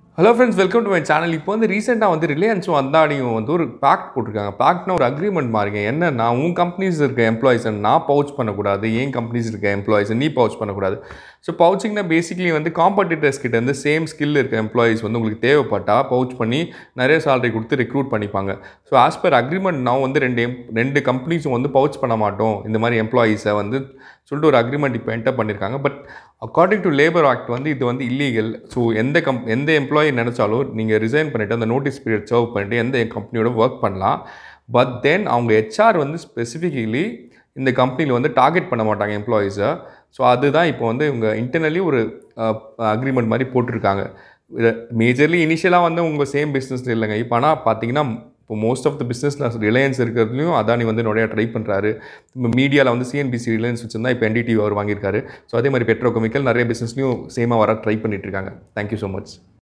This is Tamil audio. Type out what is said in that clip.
hello friends welcome to my channel இப்போ வந்து ரீசெண்டாக வந்து ரிலையன்ஸும் அந்தாடியும் வந்து ஒரு பேக்ட் போட்டிருக்காங்க பேக்ட்னா ஒரு அக்ரிமெண்ட் மாறிங்க என்னன்னா உன் கம்பெனிஸ் இருக்க எம்ப்ளாயிஸை நான் பவுச் பண்ணக்கூடாது என் கம்பெனிஸ் இருக்க எம்ப்ளாயிஸை நீ பவுச் பண்ணக்கூடாது ஸோ பவுச்சிங்னா பேசிக்கலி வந்து காம்படிட்டர்ஸ் கிட்ட இருந்து சேம் ஸ்கில் இருக்க எம்ப்ளாயிஸ் வந்து உங்களுக்கு தேவைப்பட்டால் பவுச் பண்ணி நிறைய சேலரி கொடுத்து ரெக்ரூட் பண்ணிப்பாங்க ஸோ ஆஸ் பர் அக்ரிமெண்ட் நான் வந்து ரெண்டு em- ரெண்டு கம்பெனிஸும் வந்து பவுச் பண்ண மாட்டோம் இந்த மாதிரி எம்ப்ளாயீஸை வந்து சொல்லிட்டு ஒரு அக்ரிமெண்ட் இப்போ என்டர் பண்ணியிருக்காங்க but according to labour act வந்து இது வந்து இல்லீகல் ஸோ எந்த கம் எந்த எம்ப்ளாயி நினச்சாலும் நீங்கள் ரிசைன் பண்ணிவிட்டு அந்த நோட்டீஸ் பீரியட் சர்வ் பண்ணிட்டு எந்த கம்பெனியோட ஒர்க் பண்ணலாம் பட் தென் அவங்க ஹெச்ஆர் வந்து ஸ்பெசிஃபிக்கலி இந்த கம்பெனியில் வந்து டார்கெட் பண்ண மாட்டாங்க எம்ப்ளாயீஸை ஸோ அதுதான் இப்போ வந்து இவங்க இன்டர்னலி ஒரு அக்ரிமெண்ட் மாதிரி போட்டிருக்காங்க மேஜர்லி இனிஷியலாக வந்து உங்கள் சேம் பிஸ்னஸ் இல்லைங்க இப்போ ஆனால் பார்த்தீங்கன்னா இப்போ மோஸ்ட் ஆஃப் த பிஸ்னஸில் ரிலையன்ஸ் இருக்கிறதுலையும் அதானி வந்து நிறையா ட்ரை பண்ணுறாரு இப்போ மீடியாவில் வந்து சிஎன்பிசி ரிலையன்ஸ் வச்சிருந்தா இப்போ என்டிடிவி அவர் வாங்கியிருக்காரு ஸோ அதே மாதிரி பெட்ரோகெமிக்கல் நிறைய பிஸ்னஸ்லையும் சேமாக வர ட்ரை பண்ணிட்டு இருக்காங்க தேங்க்யூ ஸோ மச்